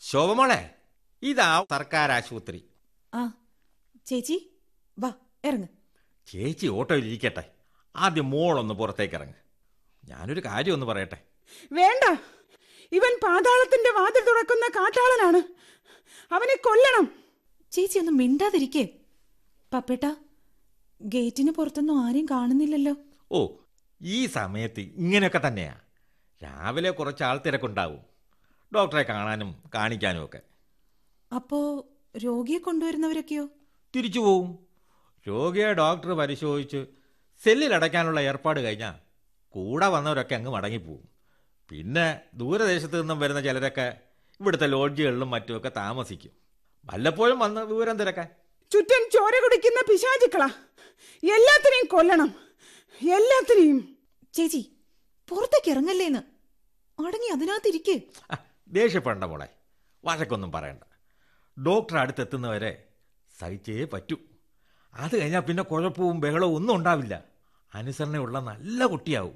ശോഭമോളെ ഇതാ സർക്കാർ ആശുപത്രി ആ ചേച്ചി വാ ഇറങ്ങ് ചേച്ചി ഓട്ടോയിൽ ഇരിക്കട്ടെ ആദ്യം മോളൊന്ന് പുറത്തേക്ക് ഇറങ്ങ് ഞാനൊരു കാര്യം ഒന്ന് പറയട്ടെ വേണ്ട ഇവൻ പാതാളത്തിന്റെ വാതിൽ തുറക്കുന്ന കാട്ടാളനാണ് അവനെ കൊല്ലണം ചേച്ചി ഒന്ന് മിണ്ടാതിരിക്കേ പപ്പേട്ട ഗേറ്റിന് പുറത്തൊന്നും ആരെയും കാണുന്നില്ലല്ലോ ഓ ഈ സമയത്ത് ഇങ്ങനെയൊക്കെ തന്നെയാ രാവിലെ കുറച്ച് ആൾ തിരക്കുണ്ടാവും ഡോക്ടറെ കാണാനും കാണിക്കാനും ഒക്കെ അപ്പോ രോഗിയെ കൊണ്ടുവരുന്നവരൊക്കെയോ തിരിച്ചു പോവും രോഗിയെ ഡോക്ടർ പരിശോധിച്ച് സെല്ലിൽ അടയ്ക്കാനുള്ള ഏർപ്പാട് കഴിഞ്ഞാൽ കൂടെ വന്നവരൊക്കെ അങ്ങ് മടങ്ങിപ്പോവും പിന്നെ ദൂരദേശത്ത് നിന്നും വരുന്ന ചിലരൊക്കെ ഇവിടുത്തെ ലോഡ്ജുകളിലും മറ്റുമൊക്കെ താമസിക്കും വല്ലപ്പോഴും വന്ന് വിവരം തിരക്കാൻ ചുറ്റും ചോര കുടിക്കുന്ന പിശാചുക്കളാ എല്ലാത്തിനെയും കൊല്ലണം എല്ലാത്തിനെയും ചേച്ചി പുറത്തേക്ക് ഇറങ്ങല്ലേന്ന് അടങ്ങി അതിനകത്തിരിക്കേ ആ, ദേഷ്യപ്പെടണ്ട മോളെ വഴക്കൊന്നും പറയണ്ട ഡോക്ടർ അടുത്തെത്തുന്നവരെ സഹിച്ചേ പറ്റൂ അത് കഴിഞ്ഞാൽ പിന്നെ കുഴപ്പവും ബഹളവും ഒന്നും ഉണ്ടാവില്ല അനുസരണയുള്ള നല്ല കുട്ടിയാവും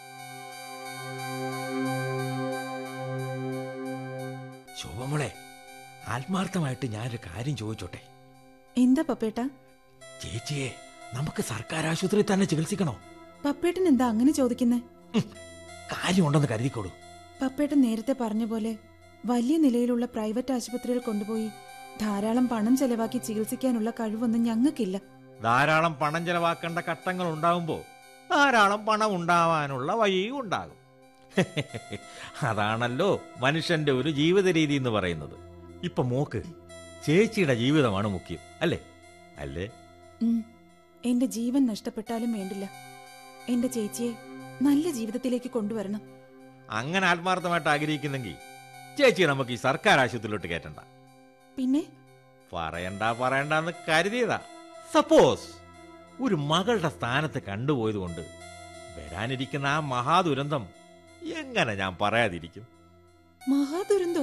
ശോഭമോളെ ആത്മാർത്ഥമായിട്ട് ഞാനൊരു കാര്യം ചോദിച്ചോട്ടെ എന്താ പപ്പേട്ട ചേച്ചിയെ നമുക്ക് സർക്കാർ ആശുപത്രിയിൽ തന്നെ ചികിത്സിക്കണോ പപ്പേട്ടൻ എന്താ അങ്ങനെ ചോദിക്കുന്നേ ഉം, കാര്യമുണ്ടെന്ന് കരുതിക്കോളൂ പപ്പേട്ടൻ നേരത്തെ പറഞ്ഞ പോലെ വലിയ നിലയിലുള്ള പ്രൈവറ്റ് ആശുപത്രിയിൽ കൊണ്ടുപോയി ധാരാളം പണം ചെലവാക്കി ചികിത്സിക്കാനുള്ള കഴിവൊന്നും ഞങ്ങൾക്കില്ല ധാരാളം പണം ചെലവാക്കേണ്ട ഘട്ടങ്ങൾ ഉണ്ടാവുമ്പോൾ ധാരാളം പണം ഉണ്ടാവാനുള്ള വഴിയും ഉണ്ടാകും അതാണല്ലോ മനുഷ്യന്റെ ഒരു ജീവിത രീതി എന്ന് പറയുന്നത് ഇപ്പൊ മോക്ക് ചേച്ചിയുടെ ജീവിതമാണ് മുഖ്യം അല്ലേ അല്ലേ ഉം. എന്റെ ജീവൻ നഷ്ടപ്പെട്ടാലും വേണ്ടില്ല എന്റെ ചേച്ചിയെ നല്ല ജീവിതത്തിലേക്ക് കൊണ്ടുവരണം അങ്ങനെ ആത്മാർത്ഥമായിട്ട് ആഗ്രഹിക്കുന്നെങ്കിൽ ചേച്ചിയെ നമുക്ക് ഈ സർക്കാർ ആശുപത്രിയിലോട്ട് കയറ്റണ്ട പിന്നെ പറയണ്ട പറയണ്ടെന്ന് കരുതിയതാ സപ്പോസ് ഒരു മകളുടെ സ്ഥാനത്ത് കണ്ടുപോയത് കൊണ്ട് വരാനിരിക്കുന്ന ആ മഹാദുരന്തം എങ്ങനെ ഞാൻ പറയാതിരിക്കും മഹാദുരന്തോ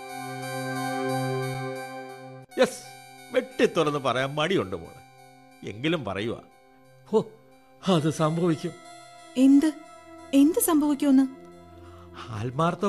യെസ് വെട്ടിത്തുറന്ന് പറയാൻ മടിയുണ്ട് മോളെ എങ്കിലും പറയുക ഹോ അത് സംഭവിക്കും എന്ത് എന്ത് സംഭവിക്കുമെന്ന് ആത്മാർത്ഥ